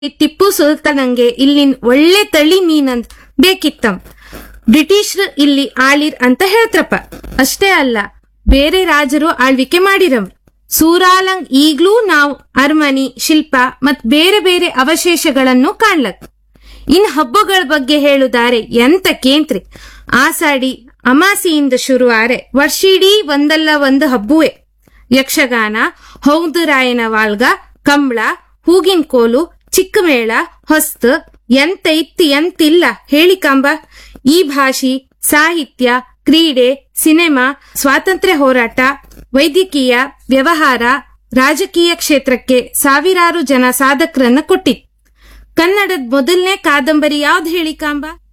ಈ ಟಿಪ್ಪು ಸುಲ್ತಾನಂಗೆ ಇಲ್ಲಿನ್ ಒಳ್ಳೆ ತಳಿ ಮೀನಂದ್ ಬೇಕಿತ್ತಂ ಬ್ರಿಟಿಷ್ರು ಇಲ್ಲಿ ಆಳಿರ್ ಅಂತ ಹೇಳ್ತ್ರಪ್ಪ ಅಷ್ಟೇ ಅಲ್ಲ ಬೇರೆ ರಾಜರು ಆಳ್ವಿಕೆ ಮಾಡಿರಂ ಸೂರಾಲಂಗ್ ಈಗ್ಲೂ ನಾವು ಅರಮನಿ ಶಿಲ್ಪ ಮತ್ ಬೇರೆ ಬೇರೆ ಅವಶೇಷಗಳನ್ನು ಕಾಣ್ಲಕ್ ಇನ್ ಹಬ್ಬಗಳ ಬಗ್ಗೆ ಹೇಳುದಾರೆ ಎಂತ ಕೇಂತ್ರಿ ಆಸಾಡಿ ಅಮಾಸಿಯಿಂದ ಶುರುವಾರೆ ವರ್ಷಿಡೀ ಒಂದಲ್ಲ ಒಂದು ಹಬ್ಬುವೆ ಯಕ್ಷಗಾನ ಹೌದುರಾಯನ ವಾಳ್ಗ ಕಂಬಳ ಹೂಗಿನ ಕೋಲು ಚಿಕ್ಕಮೇಳ ಹೊಸ್ತ್ ಎಂತ ಇತ್ತಿ ಎಂತಿಲ್ಲ ಹೇಳಿ ಕಾಂಬ ಈ ಭಾಷೆ ಸಾಹಿತ್ಯ ಕ್ರೀಡೆ ಸಿನೆಮಾ ಸ್ವಾತಂತ್ರ್ಯ ಹೋರಾಟ ವೈದ್ಯಕೀಯ ವ್ಯವಹಾರ ರಾಜಕೀಯ ಕ್ಷೇತ್ರಕ್ಕೆ ಸಾವಿರಾರು ಜನ ಸಾಧಕರನ್ನ ಕೊಟ್ಟಿತ್ ಕನ್ನಡದ ಮೊದಲನೇ ಕಾದಂಬರಿ ಯಾವ್ದು ಹೇಳಿ ಕಾಂಬ